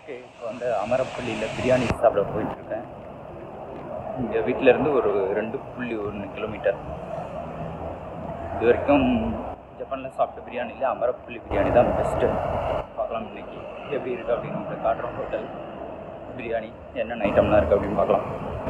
okay இப்போ வந்து அமரப்பள்ளியில் பிரியாணி சாப்பிட போயிட்டுருக்கேன் இங்கே வீட்டிலேருந்து ஒரு ரெண்டு புள்ளி ஒன்று கிலோமீட்டர் இது வரைக்கும் ஜப்பானில் சாப்பிட்ட பிரியாணியில் அமரப்பள்ளி பிரியாணி தான் பெஸ்ட்டு பார்க்கலாம் இன்னைக்கு எப்படி இருக்குது அப்படின்னு உங்களுக்கு காட்டுறோம் ஹோட்டல் பிரியாணி என்னென்ன ஐட்டம்லாம் இருக்குது அப்படின்னு பார்க்கலாம்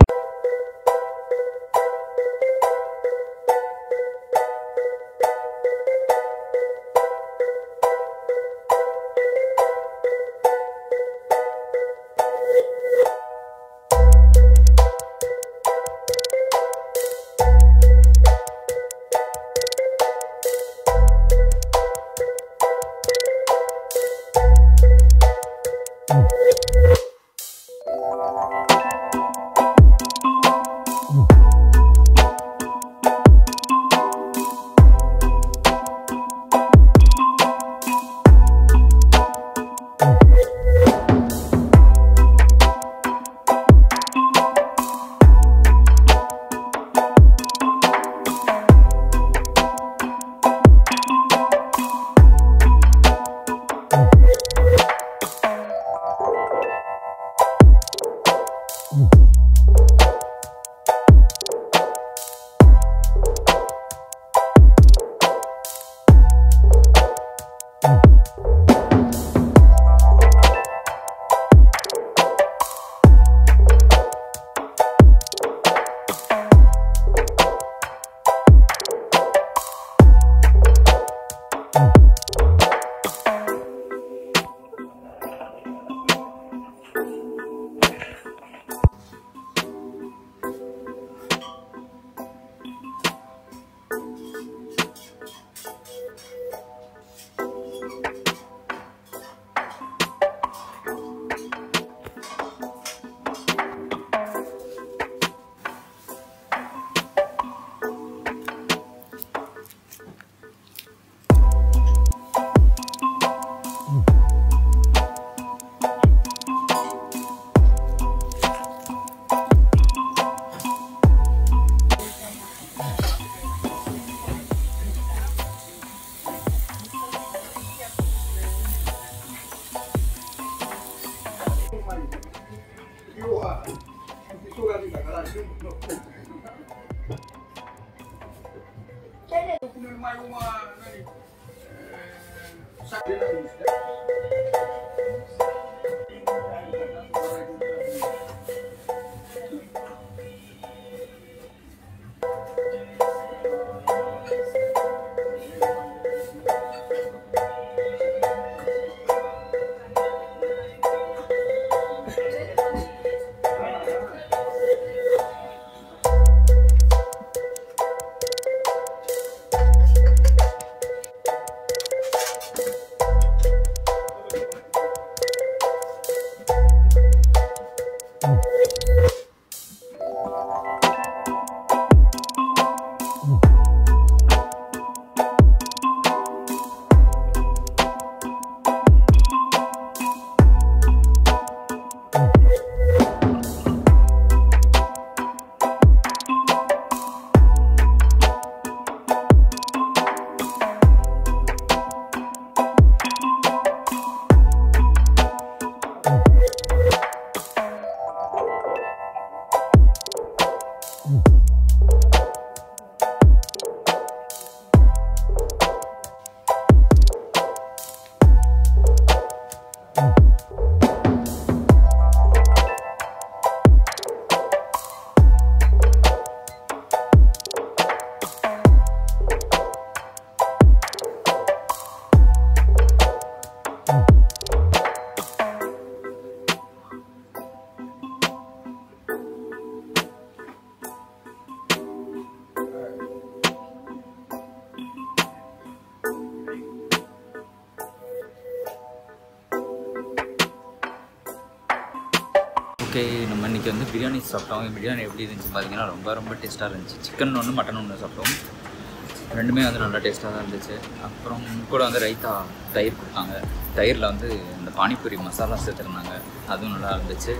ஓகே நம்ம இன்றைக்கி வந்து பிரியாணி சாப்பிட்டோம் பிரியாணி எப்படி இருந்துச்சு பார்த்தீங்கன்னா ரொம்ப ரொம்ப டேஸ்ட்டாக இருந்துச்சு சிக்கன் ஒன்று மட்டன் ஒன்று சாப்பிட்டோம் ரெண்டுமே வந்து நல்லா டேஸ்ட்டாக தான் இருந்துச்சு அப்புறம் கூட வந்து ரைத்தா தயிர் கொடுத்தாங்க தயிரில் வந்து இந்த பானிபூரி மசாலா சேர்த்துருந்தாங்க அதுவும் நல்லா இருந்துச்சு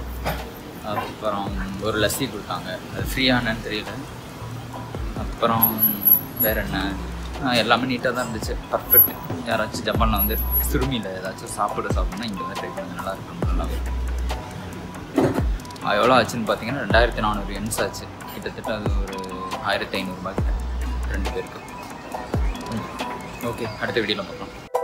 அப்புறம் ஒரு லஸ்ஸி கொடுத்தாங்க அது ஃப்ரீயானு தெரியல அப்புறம் வேற என்ன ஆஹ் எல்லாமே நீட்டாக தான் இருந்துச்சு பர்ஃபெக்ட் யாராச்சும் ஜப்பானில் வந்து சிறுமியில் ஏதாச்சும் சாப்பிட சாப்பிட்னா இங்கே வந்து ட்ரை பண்ணுங்க நல்லா இருக்கும் நல்லாவே அது எவ்வளோ ஆச்சுன்னு பார்த்தீங்கன்னா ரெண்டாயிரத்தி நானூறு எண்ஸ் ஆச்சு கிட்டத்தட்ட அது ஒரு ஆயிரத்தி ஐநூறுரூபா கிட்ட ரெண்டு பேருக்கு ஓகே அடுத்த வீடியோவில் பார்க்கலாம்